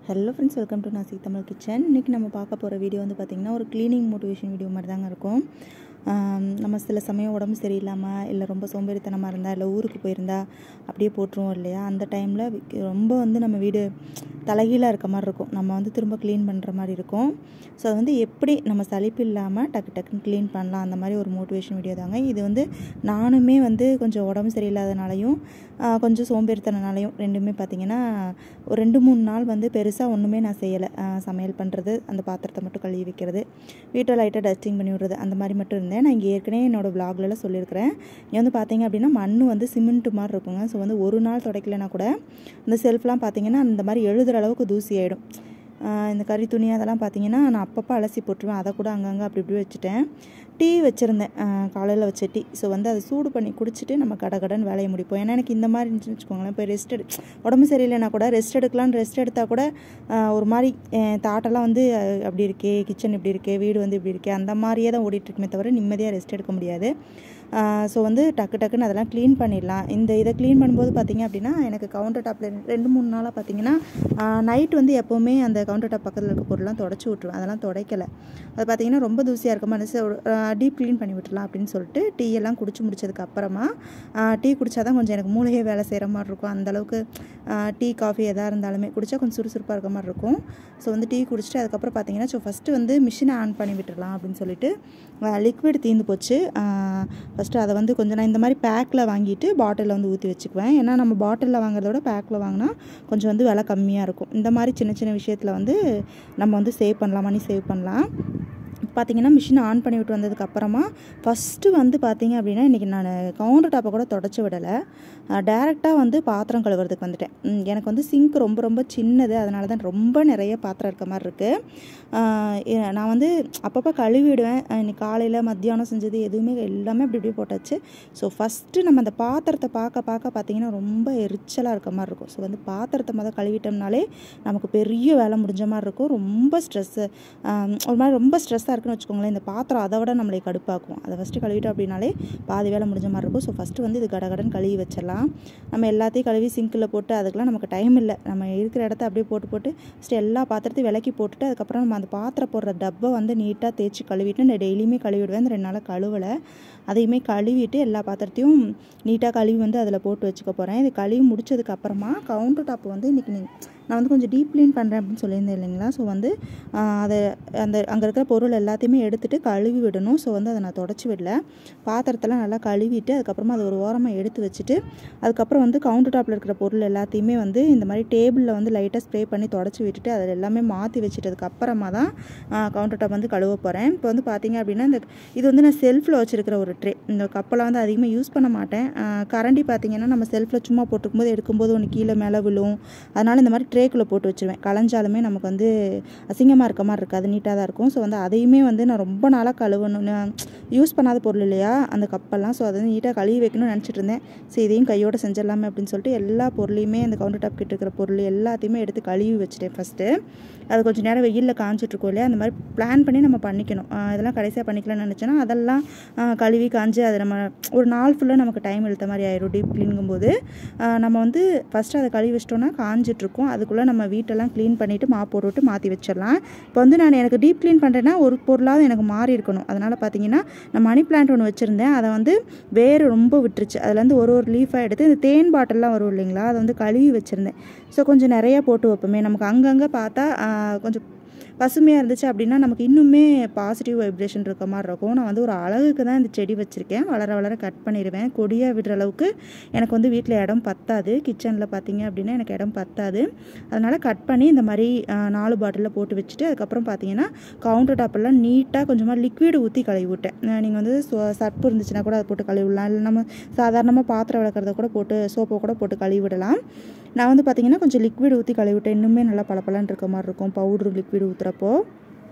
hello friends welcome to Nashik Tamil kitchen இன்றைக்கி நம்ம பார்க்க போகிற வீடியோ வந்து பார்த்திங்கன்னா ஒரு க்ளீனிங் மோட்டிவேஷன் வீடியோ மாதிரி தாங்க இருக்கும் ஆம், நம்ம சில சமயம் உடம்பு சரியில்லாமல் இல்லை ரொம்ப சோம்பேறித்தனமாக இருந்தால் இல்லை ஊருக்கு போயிருந்தா அப்படியே போட்டுருவோம் இல்லையா அந்த டைமில் ரொம்ப வந்து நம்ம வீடு தலைகீழாக இருக்க மாதிரி இருக்கும் நம்ம வந்து திரும்ப க்ளீன் பண்ணுற மாதிரி இருக்கும் ஸோ அது வந்து எப்படி நம்ம சலிப்பு இல்லாமல் டக்கு டக்குன்னு க்ளீன் பண்ணலாம் அந்த மாதிரி ஒரு மோட்டிவேஷன் வீடியோ தாங்க இது வந்து நானுமே வந்து கொஞ்சம் உடம்பு சரியில்லாதனாலையும் ஆ, கொஞ்சம் சோம்பேறித்தனனாலையும் ரெண்டுமே பார்த்திங்கன்னா ஒரு ரெண்டு மூணு நாள் வந்து பெருசாக ஒன்றுமே நான் செய்யலை சமையல் பண்ணுறது அந்த பாத்திரத்தை மட்டும் கழுவி வைக்கிறது வீட்டை லைட்டாக டஸ்டிங் பண்ணி விடுறது அந்த மாதிரி மட்டும் இருந்தேன் நான் இங்கே ஏற்கனவே என்னோடய vlogலலாம் சொல்லியிருக்கிறேன் இங்கே வந்து பார்த்தீங்க அப்படின்னா மண் வந்து சிமெண்ட் மாதிரி இருக்குங்க ஸோ வந்து ஒரு நாள் துடைக்கலைன்னா கூட இந்த செல்ஃப்லாம் பார்த்தீங்கன்னா அந்த மாதிரி எழுதுகிற அளவுக்கு தூசி ஆகிடும் இந்த கறி துணி அதெல்லாம் பார்த்தீங்கன்னா நான் அப்பப்போ அலசி போட்டுருவேன் அதை கூட அங்கங்கே அப்படி இப்படி வச்சுட்டேன் டீ வச்சுருந்தேன் காலையில் வச்ச டீ ஸோ வந்து அதை சூடு பண்ணி குடிச்சிட்டு நம்ம கடை கடன் வேலையை முடிப்போம் ஏன்னா எனக்கு இந்த மாதிரி இருந்துச்சுன்னு வச்சுக்கோங்களேன் இப்போ ரெஸ்ட் எடு உடம்பு சரியில்லைனா கூட ரெஸ்ட் எடுக்கலான்னு ரெஸ்ட் எடுத்தால் கூட ஆஹ், ஒரு மாதிரி தாட்டெல்லாம் வந்து அஹ், அப்படி இருக்கே கிச்சன் இப்படி இருக்கே வீடு வந்து இப்படி இருக்கே அந்த மாதிரியே தான் ஓடிட்டு இருக்குமே தவிர நிம்மதியாக ரெஸ்ட் எடுக்க முடியாது ஸோ வந்து டக்கு டக்குன்னு அதெல்லாம் க்ளீன் பண்ணிடலாம் இந்த இதை க்ளீன் பண்ணும்போது பார்த்தீங்க அப்படின்னா எனக்கு கவுண்டர் டாப்பில் ரெண்டு மூணு நாளாக பார்த்தீங்கன்னா நைட் வந்து எப்போவுமே அந்த கவுண்டர் டாப் பக்கத்தில் இருக்க பொருள்லாம் தொடச்சி விட்ருவேன் அதெல்லாம் துடைக்கலை அது பார்த்தீங்கன்னா ரொம்ப தூசியாக இருக்க மனசு டீப் க்ளீன் பண்ணி விட்டுறலாம் அப்படின்னு சொல்லிட்டு டீ எல்லாம் குடிச்சு முடிச்சதுக்கு அப்புறமா டீ குடிச்சா தான் கொஞ்சம் எனக்கு மூளையே வேலை செய்கிற மாதிரி இருக்கும் அந்தளவுக்கு டீ காஃபி எதாக இருந்தாலுமே குடித்தா கொஞ்சம் சுறுசுறுப்பாக இருக்க மாதிரி இருக்கும் ஸோ வந்து டீ குடிச்சிட்டு அதுக்கப்புறம் பார்த்தீங்கன்னா ஸோ ஃபஸ்ட்டு வந்து மிஷினை ஆன் பண்ணி விட்டுறலாம் அப்படின்னு சொல்லிட்டு லிக்விட் தீர்ந்து போச்சு ஃபஸ்ட்டு அதை வந்து கொஞ்சம் நான் இந்த மாதிரி பேக்கில் வாங்கிட்டு பாட்டிலில் வந்து ஊற்றி வச்சுக்குவேன் ஏன்னா நம்ம பாட்டிலில் வாங்குறத விட பேக்கில் வாங்கினா கொஞ்சம் வந்து விலை கம்மியாக இருக்கும் இந்த மாதிரி சின்ன சின்ன விஷயத்தில் வந்து நம்ம வந்து சேவ் பண்ணலாம் மணி சேவ் பண்ணலாம் பார்த்தீங்கன்னா மிஷினை ஆன் பண்ணி விட்டு வந்ததுக்கு அப்புறமா ஃபஸ்ட்டு வந்து பார்த்தீங்க அப்படின்னா இன்றைக்கி நான் கவுண்டர் டாப்பை கூட தொடச்சி விடலை டேரெக்டாக வந்து பாத்திரம் கழுவுறதுக்கு வந்துட்டேன் ம், எனக்கு வந்து சிங்க் ரொம்ப ரொம்ப சின்னது அதனால தான் ரொம்ப நிறைய பாத்திரம் இருக்க மாதிரி இருக்குது நான் வந்து அப்பப்போ கழுவிடுவேன் அஹ் இன்னைக்கு காலையில் மத்தியானம் செஞ்சது எதுவுமே எல்லாமே அப்படி இப்படி போட்டாச்சு ஸோ ஃபஸ்ட்டு நம்ம அந்த பாத்திரத்தை பார்க்க பார்க்க பார்த்தீங்கன்னா ரொம்ப எரிச்சலாக இருக்க மாதிரி இருக்கும் ஸோ வந்து பாத்திரத்தை மொதல் கழுவிட்டோம்னாலே நமக்கு பெரிய வேலை முடிஞ்ச மாதிரி இருக்கும் ரொம்ப ஸ்ட்ரெஸ்ஸு ஒரு மாதிரி ரொம்ப ஸ்ட்ரெஸ்ஸாக இருக்குன்னு வச்சுக்கோங்களேன் இந்த பாத்திரம் அதை விட நம்மளை கடுப்பாக்கும் அதை ஃபஸ்ட்டு கழுவிட்டோம் அப்படின்னாலே பாதி வேலை முடிஞ்ச மாதிரி இருக்கும் ஸோ ஃபஸ்ட்டு வந்து இது கடகடன் கழுவி வச்சிடலாம் நம்ம எல்லாத்தையும் கழுவி சிங்கில் போட்டு அதுக்கெலாம் நமக்கு டைம் இல்லை நம்ம இருக்கிற இடத்த அப்படியே போட்டு போட்டு ஃபஸ்ட்டு எல்லா பாத்திரத்தையும் விலக்கி போட்டுட்டு அதுக்கப்புறம் நம்ம அந்த பாத்திரம் போடுற டப்பை வந்து நீட்டாக தேய்ச்சி கழுவிட்டு நான் டெய்லியுமே கழுவிடுவேன் இந்த ரெண்டு நாளாக கழுவலை அதையுமே கழுவிட்டு எல்லா பாத்திரத்தையும் நீட்டாக கழுவி வந்து அதில் போட்டு வச்சுக்க போகிறேன் இது கழுவி முடிச்சதுக்கு அப்புறமா கவுண்டர் டாப் வந்து இன்றைக்கி நான் வந்து கொஞ்சம் டீப் க்ளீன் பண்ணுறேன் அப்படின்னு சொல்லியிருந்தேன் இல்லைங்களா ஸோ வந்து ஆஹ், அதை அந்த அங்கே இருக்கிற பொருள் எல்லாத்தையுமே எடுத்துட்டு கழுவி விடணும் ஸோ வந்து அதை நான் தொடச்சி விடல பாத்திரத்தெல்லாம் நல்லா கழுவிட்டு அதுக்கப்புறமா அதை ஒரு ஓரமாக எடுத்து வச்சுட்டு அதுக்கப்புறம் வந்து கவுண்டர் டாப்பில் இருக்கிற பொருள் எல்லாத்தையுமே வந்து இந்த மாதிரி டேபிளில் வந்து லைட்டாக ஸ்ப்ரே பண்ணி தொடச்சி விட்டுட்டு அதில் எல்லாமே மாற்றி வச்சுட்டதுக்கு அப்புறமா தான் கவுண்டர் டாப் வந்து கழுவ போகிறேன் இப்போ வந்து பார்த்தீங்க அப்படின்னா இந்த இது வந்து நான் செல்ஃபில் வச்சுருக்கிற ஒரு ட்ரே இந்த கப்பெல்லாம் வந்து அதிகமாக யூஸ் பண்ண மாட்டேன் ஆஹ் கரண்டி பார்த்தீங்கன்னா நம்ம செல்ஃபில் சும்மா போட்டுக்கும்போது எடுக்கும்போது ஒன்று கீழே மேலே விழும் அதனால் இந்த மாதிரி ட்ரேக்குள்ளே போட்டு வச்சுருவேன் களைஞ்சாலுமே நமக்கு வந்து அசிங்கமாக இருக்க மாதிரி இருக்காது நீட்டாக தான் இருக்கும் ஸோ வந்து அதையுமே வந்து நான் ரொம்ப நாளாக கழுவணும் யூஸ் பண்ணாத பொருள் இல்லையா அந்த கப்பெல்லாம் ஸோ அதை வந்து நீட்டாக கழுவி வைக்கணும்னு நினச்சிட்டு இருந்தேன் சரி இதையும் கையோட செஞ்சிடலாமே அப்படின்னு சொல்லிட்டு எல்லா பொருளையுமே அந்த கவுண்டர் டாப் கிட்ட இருக்கிற பொருள் எல்லாத்தையுமே எடுத்து கழுவி வச்சுட்டேன் ஃபஸ்ட்டு அது கொஞ்சம் நேரம் வெயிலில் காஞ்சிட்ருக்கோம் இல்லையா அந்த மாதிரி பிளான் பண்ணி நம்ம பண்ணிக்கணும் ஆஹ் இதெல்லாம் கடைசியாக பண்ணிக்கலாம்னு நினச்சேன்னா அதெல்லாம் ஆஹ் கழுவி காஞ்சு அதை நம்ம ஒரு நாள் ஃபுல்லாக நமக்கு டைம் இழுத்த மாதிரி ஆயிரும் டீப் க்ளீனுங்கும் போது ஆஹ் நம்ம வந்து ஃபஸ்ட்டு அதை கழுவி வச்சிட்டோம்னா காஞ்சிட்ருக்கும் அதுக்குள்ளே நம்ம வீட்டெல்லாம் க்ளீன் பண்ணிவிட்டு மாப் போட்டு விட்டு மாற்றி வச்சிடலாம் இப்போ வந்து நான் எனக்கு டீப் க்ளீன் பண்ணுறேன்னா ஒரு பொருளாவது எனக்கு மாறி இருக்கணும் அதனால் பார்த்தீங்கன்னா நான் மணி பிளான்ட் ஒன்று வச்சுருந்தேன் அதை வந்து வேறு ரொம்ப விட்டுருச்சு அதுலேருந்து ஒரு ஒரு லீஃபாக எடுத்து இந்த தேன் பாட்டில்லாம் வரும் இல்லைங்களா அதை வந்து கழுவி வச்சுருந்தேன் ஸோ கொஞ்சம் நிறைய போட்டு வைப்போமே நமக்கு அங்கங்கே பார்த்தா ஆஹ், கொஞ்சம் பசுமையாக இருந்துச்சு அப்படின்னா நமக்கு இன்னுமே பாசிட்டிவ் வைப்ரேஷன் இருக்க மாதிரி இருக்கும் நான் வந்து ஒரு அழகுக்கு தான் இந்த செடி வச்சுருக்கேன் வளர வளர கட் பண்ணிடுவேன் கொடியாக விடுற அளவுக்கு எனக்கு வந்து வீட்டில் இடம் பத்தாது கிச்சனில் பார்த்தீங்க அப்படின்னா எனக்கு இடம் பத்தாது அதனால் கட் பண்ணி இந்த மாதிரி ஆஹ், நாலு பாட்டிலில் போட்டு வச்சுட்டு அதுக்கப்புறம் பார்த்தீங்கன்னா கவுண்டர் டாப்பெல்லாம் நீட்டாக கொஞ்சமாக லிக்விட் ஊற்றி கழுவி விட்டேன் நீங்கள் வந்து சோ- சர்ப்பு இருந்துச்சுன்னா கூட அதை போட்டு கழுவி விடலாம் இல்லை நம்ம சாதாரணமாக பாத்திரம் விளக்குறத கூட போட்டு சோப்பை கூட போட்டு கழுவி விடலாம் நான் வந்து பார்த்தீங்கன்னா கொஞ்சம் லிக்விட் ஊற்றி கழுவி விட்டேன் இன்னுமே நல்லா பளபளன்னு இருக்க மாதிரி இருக்கும் பவுட்ரு லிக்விட் ஊற்றுறப்போ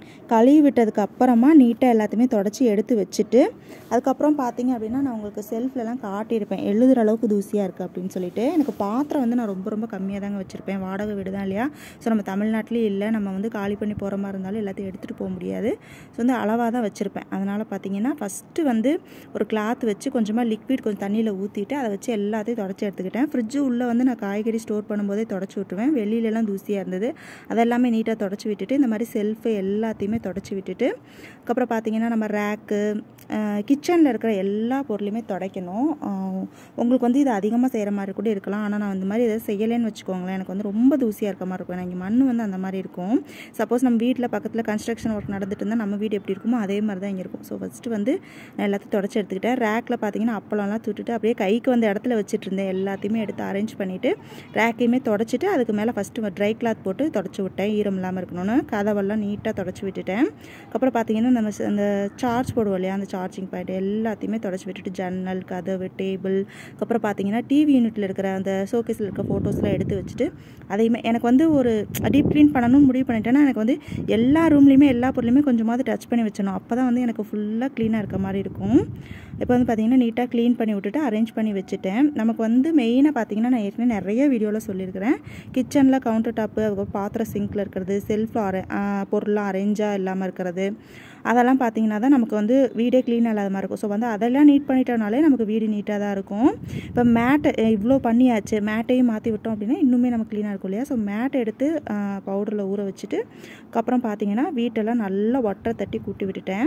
கழுவி விட்டதுக்கு அப்புறமா நீட்டாக எல்லாத்தையுமே தொடச்சி எடுத்து வச்சுட்டு அதுக்கப்புறம் பார்த்தீங்க அப்படின்னா நான் உங்களுக்கு செல்ஃப்லலாம் காட்டியிருப்பேன் எழுதுகிற அளவுக்கு தூசியாக இருக்குது அப்படின்னு சொல்லிட்டு எனக்கு பாத்திரம் வந்து நான் ரொம்ப ரொம்ப கம்மியாக தாங்க வச்சுருப்பேன் வாடகை வீடு தான் இல்லையா ஸோ நம்ம தமிழ்நாட்டிலே இல்லை நம்ம வந்து காலி பண்ணி போகிற மாதிரி இருந்தாலும் எல்லாத்தையும் எடுத்துகிட்டு போக முடியாது ஸோ வந்து அளவாக தான் வச்சுருப்பேன் அதனால் பார்த்தீங்கன்னா ஃபஸ்ட்டு வந்து ஒரு கிளாத் வச்சு கொஞ்சமாக லிக்விட் கொஞ்சம் தண்ணியில் ஊற்றிட்டு அதை வச்சு எல்லாத்தையும் தொடச்சி எடுத்துக்கிட்டேன் ஃப்ரிட்ஜு உள்ளே வந்து நான் காய்கறி ஸ்டோர் பண்ணும்போதே தொடச்சி விட்டுருவேன் வெளியிலலாம் தூசியாக இருந்தது அதெல்லாமே நீட்டாக தொடச்சி விட்டுட்டு இந்த மாதிரி செல்ஃபு எல்லாத்தையுமே தொடச்சி விட்டுட்டு அதுக்கப்புறம் பார்த்தீங்கன்னா நம்ம ரேக்கு கிச்சனில் இருக்கிற எல்லா பொருளையுமே துடைக்கணும் அஹ் உங்களுக்கு வந்து இது அதிகமாக செய்கிற மாதிரி கூட இருக்கலாம் ஆனால் நான் இந்த மாதிரி எதாவது செய்யலைன்னு வச்சுக்கோங்களேன் எனக்கு வந்து ரொம்ப தூசியாக இருக்க மாதிரி இருக்கும் ஏன்னா இங்கே மண் வந்து அந்த மாதிரி இருக்கும் சப்போஸ் நம்ம வீட்டில் பக்கத்தில் கன்ஸ்ட்ரக்ஷன் ஒர்க் நடந்துட்டு இருந்தால் நம்ம வீடு எப்படி இருக்குமோ அதே மாதிரி தான் இங்கே இருக்கும் ஸோ ஃபஸ்ட்டு வந்து நான் எல்லாத்தையும் தொடச்சி எடுத்துக்கிட்டேன் ரேக்கில் பார்த்தீங்கன்னா அப்பளம்லாம் துட்டுட்டு அப்படியே கைக்கு வந்த இடத்துல வச்சுட்டு இருந்தேன் எல்லாத்தையுமே எடுத்து அரேஞ்ச் பண்ணிவிட்டு ரேக்கையுமே தொடச்சிட்டு அதுக்கு மேலே ஃபஸ்ட்டு ட்ரை கிளாத் போட்டு தொடச்சி விட்டேன் ஈரம் இல்லாமல் இருக்கணும்னு கதவெல்லாம் நீட்டாக தொடச்சி விட்டுட்டேன் அதுக்கப்புறம் பார்த்தீங்கன்னா நம்ம ச- அந்த சார்ஜ் போடுவோம் இல்லையா அந்த சார்ஜிங் பாயிண்ட் எல்லாத்தையுமே தொடச்சி விட்டுட்டு ஜன்னல் கதவு டேபிள் அதுக்கப்புறம் பார்த்தீங்கன்னா டிவி யூனிட்டில் இருக்கிற அந்த ஷோகேஸில் இருக்க ஃபோட்டோஸ்லாம் எடுத்து வச்சுட்டு அதையுமே எனக்கு வந்து ஒரு டீப் க்ளீன் பண்ணணும்னு முடிவு பண்ணிட்டேன்னா எனக்கு வந்து எல்லா ரூம்லேயுமே எல்லா பொருளையுமே கொஞ்சமாவது டச் பண்ணி வச்சிடணும் அப்போ தான் வந்து எனக்கு ஃபுல்லாக க்ளீனாக இருக்க மாதிரி இருக்கும் இப்போ வந்து பார்த்தீங்கன்னா நீட்டாக க்ளீன் பண்ணி விட்டுட்டு அரேஞ்ச் பண்ணி வச்சுட்டேன் நமக்கு வந்து மெயினாக பார்த்தீங்கன்னா நான் ஏற்கனவே நிறைய வீடியோவில் சொல்லியிருக்கிறேன் கிச்சனில் கவுண்டர் டாப்பு அதுக்கப்புறம் பாத்திரம் சிங்கில் இருக்கிறது செல்ஃபில் அரே பொருள்லாம் அரேஞ்சாக இல்லாமல் இருக்கிறது அதெல்லாம் பார்த்தீங்கன்னா தான் நமக்கு வந்து வீடே க்ளீன் இல்லாத மாதிரி இருக்கும் ஸோ வந்து அதெல்லாம் நீட் பண்ணிட்டோம்னாலே நமக்கு வீடு நீட்டாக தான் இருக்கும் இப்போ மேட்டை இவ்வளோ பண்ணியாச்சு மேட்டையும் மாற்றி விட்டோம் அப்படின்னா இன்னுமே நமக்கு க்ளீனாக இருக்கும் இல்லையா ஸோ மேட்டை எடுத்து பவுடரில் ஊற வச்சுட்டு அதுக்கப்புறம் பார்த்தீங்கன்னா வீட்டெல்லாம் நல்லா ஒட்டரை தட்டி கூட்டி விட்டுட்டேன்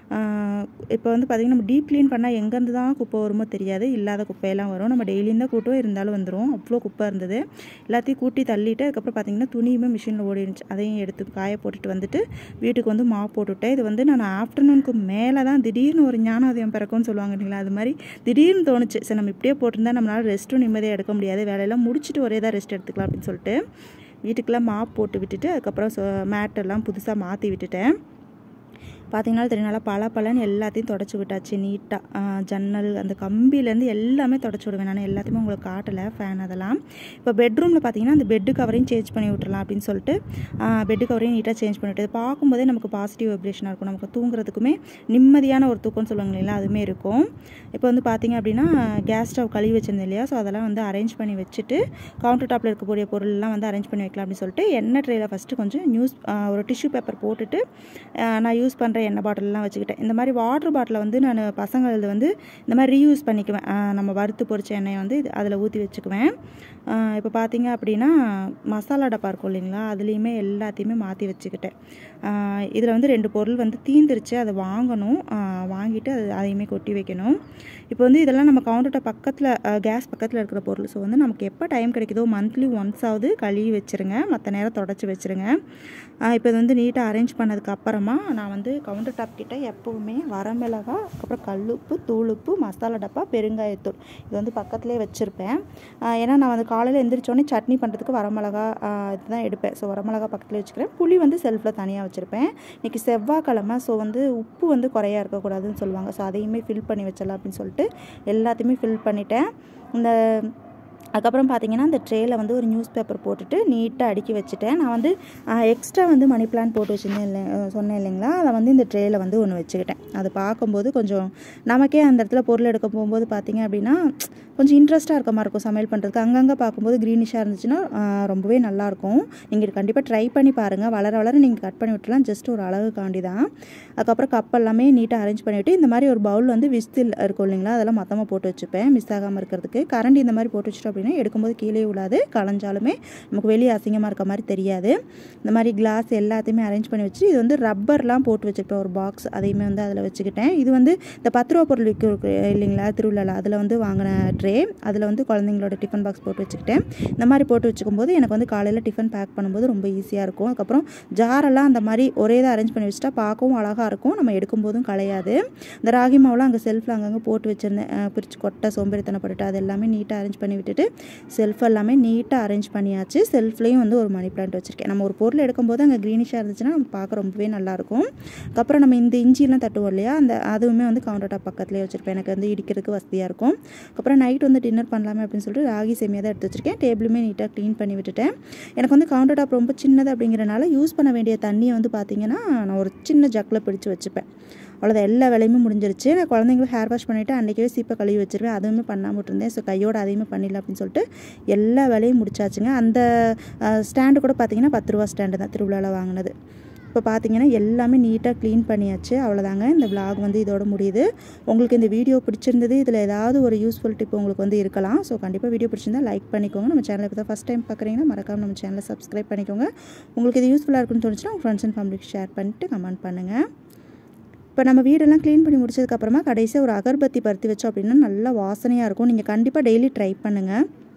இப்போ வந்து பார்த்திங்கன்னா நம்ம டீப் க்ளீன் பண்ணால் எங்கேருந்து தான் குப்பை வருமோ தெரியாது இல்லாத குப்பையெல்லாம் வரும் நம்ம டெய்லியும் தான் கூட்டும் இருந்தாலும் வந்துடும் அவ்வளோ குப்பை இருந்தது எல்லாத்தையும் கூட்டி தள்ளிட்டு அதுக்கப்புறம் பார்த்திங்கன்னா துணியுமே மிஷினில் ஓடி இருந்துச்சு அதையும் எடுத்து காய போட்டுட்டு வந்துட்டு வீட்டுக்கு வந்து மா போட்டுவிட்டேன் இது வந்து நான் ஆஃப்டர்நூனுக்கு மேலே தான் திடீர்னு ஒரு ஞானோதயம் பிறக்கும்னு சொல்லுவாங்க இல்லைங்களா அது மாதிரி திடீர்னு தோணுச்சு சரி நம்ம இப்படியே போட்டிருந்தா நம்மளால் ரெஸ்ட்டும் நிம்மதியாக எடுக்க முடியாது வேலையெல்லாம் முடிச்சுட்டு ஒரே தான் ரெஸ்ட் எடுத்துக்கலாம் அப்படின்னு சொல்லிட்டு வீட்டுக்கெல்லாம் மாப் போட்டு விட்டுட்டு அதுக்கப்புறம் மேட்டெல்லாம் புதுசாக மாற்றி விட்டுட்டேன் பார்த்தீங்கன்னா தெரியும் நல்லா பல பலன்னு எல்லாத்தையும் தொடச்சி விட்டாச்சு நீட்டாக ஜன்னல் அந்த கம்பியிலேருந்து எல்லாமே தொடச்சி விடுவேன் நான் எல்லாத்தையுமே உங்களுக்கு காட்டலை ஃபேன் அதெல்லாம் இப்போ பெட்ரூமில் பார்த்தீங்கன்னா அந்த பெட்டு கவரையும் சேஞ்ச் பண்ணி விட்டுறலாம் அப்படின்னு சொல்லிட்டு பெட்டு கவரையும் நீட்டாக சேஞ்ச் பண்ணி விட்டு பார்க்கும்போதே நமக்கு பாசிட்டிவ் வைப்ரேஷனாக இருக்கும் நமக்கு தூங்குறதுக்குமே நிம்மதியான ஒரு தூக்கம்னு சொல்லுவாங்க இல்லைங்களா அதுவுமே இருக்கும் இப்போ வந்து பார்த்தீங்க அப்படின்னா கேஸ் ஸ்டவ் கழுவி வச்சிருந்தேன் இல்லையா ஸோ அதெல்லாம் வந்து அரேஞ்ச் பண்ணி வச்சுட்டு கவுண்டர் டாப்பில் இருக்கக்கூடிய பொருள்லாம் வந்து அரேஞ்ச் பண்ணி வைக்கலாம் அப்படின்னு சொல்லிட்டு எண்ணெய் ட்ரேயில் ஃபஸ்ட்டு கொஞ்சம் நியூஸ் ஒரு டிஷ்யூ பேப்பர் போட்டுட்டு ஆஹ் நான் யூஸ் பண்ணுற எண்ணெய் பாட்டிலெலாம் வச்சுக்கிட்டேன் இந்த மாதிரி வாட்டர் பாட்டிலை வந்து நான் பசங்களது வந்து இந்த மாதிரி ரீயூஸ் பண்ணிக்குவேன் ஆஹ் நம்ம வறுத்து பொரிச்ச எண்ணெயை வந்து இது அதில் ஊற்றி வச்சுக்குவேன் இப்போ பார்த்தீங்க அப்படின்னா மசாலா டப்பா இருக்கும் இல்லைங்களா அதுலேயுமே எல்லாத்தையுமே மாற்றி வச்சுக்கிட்டேன் இதில் வந்து ரெண்டு பொருள் வந்து தீந்துருச்சு அதை வாங்கணும் ஆஹ் வாங்கிட்டு அது அதையுமே கொட்டி வைக்கணும் இப்போ வந்து இதெல்லாம் நம்ம கவுண்டர்ட்ட பக்கத்தில் கேஸ் பக்கத்தில் இருக்கிற பொருள் ஸோ வந்து நமக்கு எப்போ டைம் கிடைக்குதோ மந்த்லி ஒன்ஸ் ஆகுது கழுவி வச்சுருங்க மற்ற நேரம் தொடச்சி வச்சுருங்க இப்போ இது வந்து நீட்டாக அரேஞ்ச் பண்ணதுக்கு அப்புறமா நான் வந்து கவுண்டர் டாப் கிட்ட எப்போவுமே வரமிளகா அப்புறம் கல்லுப்பு தூளுப்பு மசாலா டப்பா பெருங்காயத்தூள் இது வந்து பக்கத்துலேயே வச்சுருப்பேன் ஏன்னா நான் வந்து காலையில் எந்திரிச்சோடனே சட்னி பண்ணுறதுக்கு வரமிளகா இதுதான் எடுப்பேன் ஸோ வரமிளகா பக்கத்துலேயே வச்சுக்கிறேன் புளி வந்து செல்ஃபில் தனியாக வச்சுருப்பேன் இன்றைக்கி செவ்வாய்க்கிழமை ஸோ வந்து உப்பு வந்து குறையா இருக்கக்கூடாதுன்னு சொல்லுவாங்க ஸோ அதையுமே ஃபில் பண்ணி வச்சிடலாம் அப்படின்னு சொல்லிட்டு எல்லாத்தையுமே ஃபில் பண்ணிட்டேன் இந்த அதுக்கப்புறம் பார்த்தீங்கன்னா அந்த ட்ரேயில் வந்து ஒரு நியூஸ் பேப்பர் போட்டுட்டு நீட்டாக அடுக்கி வச்சுட்டேன் நான் வந்து எக்ஸ்ட்ரா வந்து மணி பிளான் போட்டு வச்சுருந்தேன் இல்லை அஹ் சொன்னேன் இல்லைங்களா அதை வந்து இந்த ட்ரேயில் வந்து ஒன்று வச்சுக்கிட்டேன் அது பார்க்கும்போது கொஞ்சம் நமக்கே அந்த இடத்துல பொருள் எடுக்க போகும்போது பார்த்தீங்க அப்படின்னா கொஞ்சம் இன்ட்ரெஸ்ட்டாக இருக்க மாதிரி இருக்கும் சமையல் பண்ணுறதுக்கு அங்கங்கே பார்க்கும்போது க்ரீனிஷாக இருந்துச்சுன்னா ஆஹ் ரொம்பவே நல்லாயிருக்கும் நீங்கள் இது கண்டிப்பாக ட்ரை பண்ணி பாருங்கள் வளர வளர நீங்கள் கட் பண்ணி விட்டுலாம் ஜஸ்ட் ஒரு அழகுக்காண்டி தான் அதுக்கப்புறம் கப் எல்லாமே நீட்டாக அரேஞ்ச் பண்ணிவிட்டு இந்த மாதிரி ஒரு பவுல் வந்து விஸ்தில் இருக்கும் இல்லைங்களா அதெல்லாம் மொத்தமாக போட்டு வச்சுப்பேன் மிஸ் ஆகாமல் இருக்கிறதுக்கு கரண்ட் இந்த மாதிரி போட்டு வச்சுட்டோம் அப்படின்னா எடுக்கும்போது கீழே விழாது களைஞ்சாலுமே நமக்கு வெளியே அசிங்கமாக இருக்க மாதிரி தெரியாது இந்த மாதிரி கிளாஸ் எல்லாத்தையுமே அரேஞ்ச் பண்ணி வச்சு இது வந்து ரப்பர்லாம் போட்டு வச்சுருப்பேன் ஒரு பாக்ஸ் அதையுமே வந்து அதில் வச்சுக்கிட்டேன் இது வந்து இந்த பத்து ரூபா பொருள் விற்கும் இருக்கு இல்லைங்களா திருவிழாவில் அதில் வந்து வாங்கின ட்ரே அதில் வந்து குழந்தைங்களோட டிஃபன் பாக்ஸ் போட்டு வச்சுக்கிட்டேன் இந்த மாதிரி போட்டு வச்சுக்கும் போது எனக்கு வந்து காலையில் டிஃபன் பேக் பண்ணும்போது ரொம்ப ஈஸியாக இருக்கும் அதுக்கப்புறம் ஜாரெல்லாம் அந்த மாதிரி ஒரே இதாக அரேஞ்ச் பண்ணி வச்சுட்டா பார்க்கவும் அழகாக இருக்கும் நம்ம எடுக்கும்போதும் களையாது இந்த ராகி மாவுலாம் அங்கே செல்ஃபில் அங்கங்கே போட்டு வச்சுருந்தேன் அஹ் பிரித்து கொட்டை சோம்பேறித்தனப்பட்டுட்டு அது எல்லாமே நீட்டாக அரேஞ்ச் பண்ணி விட்டுட்டு செல்ஃப் எல்லாமே நீட்டாக அரேஞ்ச் பண்ணியாச்சு செல்ஃப்லேயும் வந்து ஒரு மணி பிளான்ட் வச்சுருக்கேன் நம்ம ஒரு பொருள் எடுக்கும்போது அங்கே க்ரீனிஷாக இருந்துச்சுன்னா நம்ம பார்க்க ரொம்பவே நல்லாயிருக்கும் அதுக்கப்புறம் நம்ம இந்த இஞ்சிலாம் தட்டுவோம் இல்லையா அந்த அதுவுமே வந்து கவுண்டர் டாப் பக்கத்துலேயே வச்சுருப்பேன் எனக்கு வந்து இடிக்கிறதுக்கு வசதியாக இருக்கும் அப்புறம் நைட் வந்து டின்னர் பண்ணலாமே அப்படின்னு சொல்லிட்டு ராகி சேமியா தான் எடுத்து வச்சுருக்கேன் டேபிளுமே நீட்டாக க்ளீன் பண்ணி விட்டுட்டேன் எனக்கு வந்து கவுண்டர் டாப் ரொம்ப சின்னது அப்படிங்கிறனால யூஸ் பண்ண வேண்டிய தண்ணியை வந்து பார்த்திங்கன்னா நான் ஒரு சின்ன ஜக்கில் பிடிச்சி வச்சுப்பேன் அவ்வளோதான் எல்லா வேலையுமே முடிஞ்சிருச்சு நான் குழந்தைங்களும் ஹேர் வாஷ் பண்ணிவிட்டு அன்றைக்கே சீப்பை கழுவி வச்சிருவேன் அதுவுமே பண்ணாமல் விட்டுருந்தேன் ஸோ கையோட அதையுமே பண்ணிடல அப்படின்னு சொல்லிட்டு எல்லா வேலையும் முடிச்சாச்சுங்க அந்த ஸ்டாண்டு கூட பார்த்தீங்கன்னா பத்து ரூபா ஸ்டாண்டு தான் திருவிழாவில் வாங்கினது இப்போ பார்த்தீங்கன்னா எல்லாமே நீட்டாக க்ளீன் பண்ணியாச்சு அவ்வளோதாங்க இந்த விலாக் வந்து இதோட முடியுது உங்களுக்கு இந்த வீடியோ பிடிச்சிருந்தது இதில் ஏதாவது ஒரு யூஸ்ஃபுல் டிப் உங்களுக்கு வந்து இருக்கலாம் ஸோ கண்டிப்பாக வீடியோ பிடிச்சிருந்தா லைக் பண்ணிக்கோங்க நம்ம சேனலை இப்போ தான் ஃபஸ்ட் டைம் பார்க்குறீங்கன்னா மறக்காம நம்ம சேனலை சப்ஸ்கிரைப் பண்ணிக்கோங்க உங்களுக்கு இது யூஸ்ஃபுல்லாக இருக்குன்னு தோணுச்சுன்னா உங்கள் ஃப்ரெண்ட்ஸ் அண்ட் ஃபேமிலிக்கு ஷேர் பண்ணிட்டு கமெண்ட் பண்ணுங்கள் இப்போ நம்ம வீடெல்லாம் க்ளீன் பண்ணி முடிச்சதுக்கப்புறமா கடைசியாக ஒரு அகர்பத்தி பருத்தி வச்சோம் அப்படின்னா நல்லா வாசனையாக இருக்கும் நீங்கள் கண்டிப்பாக டெய்லி ட்ரை பண்ணுங்கள்